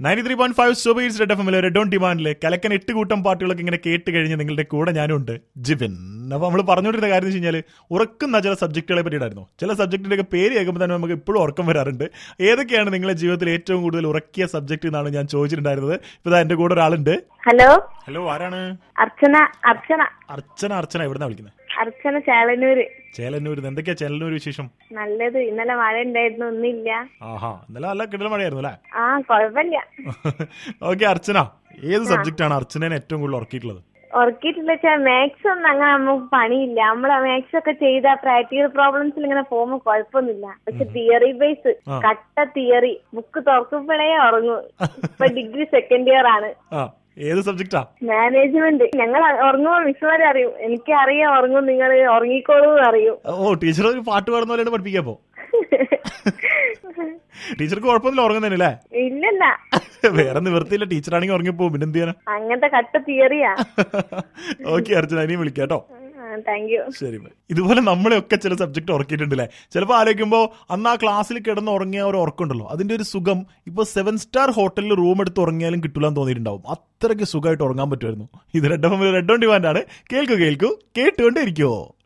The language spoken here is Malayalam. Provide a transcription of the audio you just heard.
നയൻറ്റി ത്രീ പോയിന്റ് ഫൈവ് സൂബീസ് റെഡ് എഫ് എമ്മിലെ റെഡ് ഓൺ ഡിമാൻഡിലെ കലക്കൻ എട്ട് കൂട്ടം പാട്ടുകളൊക്കെ ഇങ്ങനെ കേട്ട് കഴിഞ്ഞ് നിങ്ങളുടെ കൂടെ ഞാനുണ്ട് ജിബിൻ അപ്പൊ നമ്മൾ പറഞ്ഞുകൊണ്ടിരുന്ന കാര്യം എന്ന് വെച്ച് കഴിഞ്ഞാൽ ഉറക്കുന്ന ചില സബ്ജക്റ്റുകളെ പറ്റിയിട്ടായിരുന്നു ചില സബ്ജക്റ്റിന്റെ ഒക്കെ പേര് കേൾക്കുമ്പോൾ തന്നെ നമുക്ക് ഇപ്പോഴും ഉറക്കം വരാറുണ്ട് ഏതൊക്കെയാണ് നിങ്ങളുടെ ജീവിതത്തിൽ ഏറ്റവും കൂടുതൽ ഉറക്കിയ സബ്ജക്ട് എന്നാണ് ഞാൻ ചോദിച്ചിട്ടുണ്ടായിരുന്നത് ഇപ്പൊ ദാ എന്റെ കൂടെ ഒരാളുണ്ട് ഹലോ ഹലോ ആരാണ് അർച്ചന അർച്ചന അർച്ചന അർച്ചന എവിടുന്നാ വിളിക്കുന്നത് അർച്ചന ചേളന്നൂര് ചേലന്നൂർ എന്തൊക്കെയാ ചേലന്നൂർ വിശേഷം നല്ലത് ഇന്നലെ മഴ ഉണ്ടായിരുന്നു ഒന്നില്ല ആഹാ ഇന്നലെ നല്ല കിടൽ മഴയായിരുന്നു അല്ലേ ആ കൊഴപ്പില്ല ഓക്കെ അർച്ചന ഏത് സബ്ജക്റ്റ് ആണ് അർച്ചനേനെ ഏറ്റവും കൂടുതൽ ഉറക്കിയിട്ടുള്ളത് ഉറക്കിയിട്ടില്ല വെച്ചാൽ മാത്സ് ഒന്നും അങ്ങനെ നമുക്ക് പണിയില്ല നമ്മളെ മാത്സ് ഒക്കെ ചെയ്ത പ്രാക്ടിക്കൽ പ്രോബ്ലംസിൽ ഇങ്ങനെ പോകുമ്പോൾ കുഴപ്പമൊന്നുമില്ല പക്ഷെ തിയറി ബേസ് ആ. കട്ട തിയറി ബുക്ക് തുറക്കുമ്പോഴേ ഉറങ്ങും ഇപ്പൊ ഡിഗ്രി സെക്കൻഡ് ഇയർ ആണ് ആ ഏത് സബ്ജക്റ്റാ മാനേജ്മെന്റ് ഞങ്ങൾ ഉറങ്ങുമ്പോ മിസ്സുമാരെ അറിയും എനിക്ക് അറിയാം ഉറങ്ങും നിങ്ങൾ ഉറങ്ങിക്കോളൂ എന്ന് അറിയും ഓ ടീച്ചർ ഒരു പാട്ട് പാടുന്ന പോലെയാണ് പഠിപ്പിക്കാപ്പോ ടീച്ചർക്ക് കുഴപ്പമൊന്നുമില്ല ഉറങ്ങുന്നതിനല്ലേ ഇല്ലല്ല വേറെ നിവൃത്തിയില്ല ടീച്ചറാണെങ്കിൽ ഉറങ്ങിപ്പോ പിന്നെ എന്ത് ചെയ്യാനാ അങ്ങനത്തെ കട്ട തിയറിയാ ഓക്കെ അർച്ചന ഇനിയും വിളിക്കാം കേട്ടോ താങ്ക് യു ശരി bye. ഇതുപോലെ നമ്മളെയൊക്കെ ചില സബ്ജക്ട് ഉറക്കിയിട്ടുണ്ടല്ലേ ചിലപ്പോൾ ആലോചിക്കുമ്പോൾ അന്ന് ആ ക്ലാസ്സിൽ കിടന്ന് ഉറങ്ങിയ ഒരു ഉറക്കമുണ്ടല്ലോ അതിന്റെ ഒരു സുഖം ഇപ്പൊ സെവൻ സ്റ്റാർ ഹോട്ടലിൽ റൂം എടുത്ത് ഉറങ്ങിയാലും കിട്ടൂലെന്ന് തോന്നിയിട്ടുണ്ടാവും അത്രയ്ക്ക് സുഖമായിട്ട് ഉറങ്ങാൻ പറ്റുമായിരുന്നു ഇത് റെഡ് റെഡ് ഓൺ ഡിമാൻഡ് ആണ് കേൾക്കൂ കേൾക്കൂ കേട്ടുകൊണ്ടേ ഇരിക്കുവോ